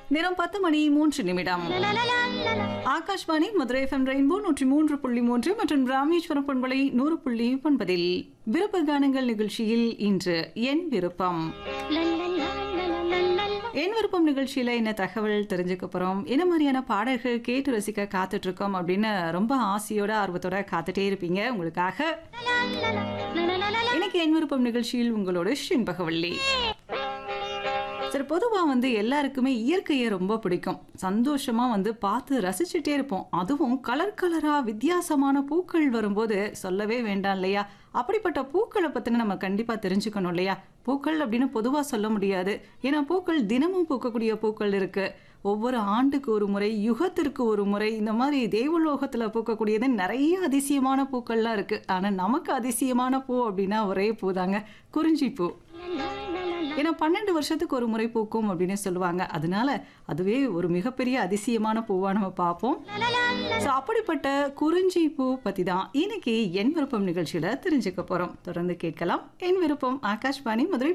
நேரம் பத்து மணி மூன்று நிமிடம் ஆகாஷ்வாணி மதுரை எஃப்எம் ரெயின்போ நூற்றி மூன்று புள்ளி மூன்று மற்றும் ராமேஸ்வரம் பண்பலை நூறு புள்ளி ஒன்பதில் விருப்ப கானங்கள் நிகழ்ச்சியில் இன்று என் விருப்பம் என் விருப்பம் நிகழ்ச்சியில என்ன தகவல் தெரிஞ்சுக்க போறோம் என்ன மாதிரியான பாடல்கள் கேட்டு ரசிக்க காத்துட்டு இருக்கோம் அப்படின்னு ரொம்ப ஆசையோட ஆர்வத்தோட காத்துட்டே இருப்பீங்க உங்களுக்காக இன்னைக்கு என் விருப்பம் நிகழ்ச்சியில் உங்களோட ஷின்பகவல்லி சரி பொதுவாக வந்து எல்லாருக்குமே இயற்கையை ரொம்ப பிடிக்கும் சந்தோஷமாக வந்து பார்த்து ரசிச்சுட்டே இருப்போம் அதுவும் கலர் கலராக வித்தியாசமான பூக்கள் வரும்போது சொல்லவே வேண்டாம் இல்லையா அப்படிப்பட்ட பூக்களை பற்றின நம்ம கண்டிப்பாக தெரிஞ்சுக்கணும் இல்லையா பூக்கள் அப்படின்னு பொதுவாக சொல்ல முடியாது ஏன்னா பூக்கள் தினமும் பூக்கக்கூடிய பூக்கள் இருக்குது ஒவ்வொரு ஆண்டுக்கு ஒரு முறை யுகத்திற்கு ஒரு முறை இந்த மாதிரி தேவலோகத்தில் பூக்கக்கூடியது நிறைய அதிசயமான பூக்கள்லாம் இருக்குது ஆனால் நமக்கு அதிசயமான பூ அப்படின்னா ஒரே பூ தாங்க குறிஞ்சி பூ ஏன்னா பன்னெண்டு வருஷத்துக்கு ஒரு முறை பூக்கும் அப்படின்னு சொல்லுவாங்க அதனால அதுவே ஒரு மிகப்பெரிய அதிசயமான பூவா நம்ம பார்ப்போம் ஸோ அப்படிப்பட்ட குறிஞ்சி பூ பற்றி தான் இன்னைக்கு என் விருப்பம் நிகழ்ச்சியில் தெரிஞ்சுக்க போகிறோம் தொடர்ந்து கேட்கலாம் என் விருப்பம் ஆகாஷ்வாணி மதுரை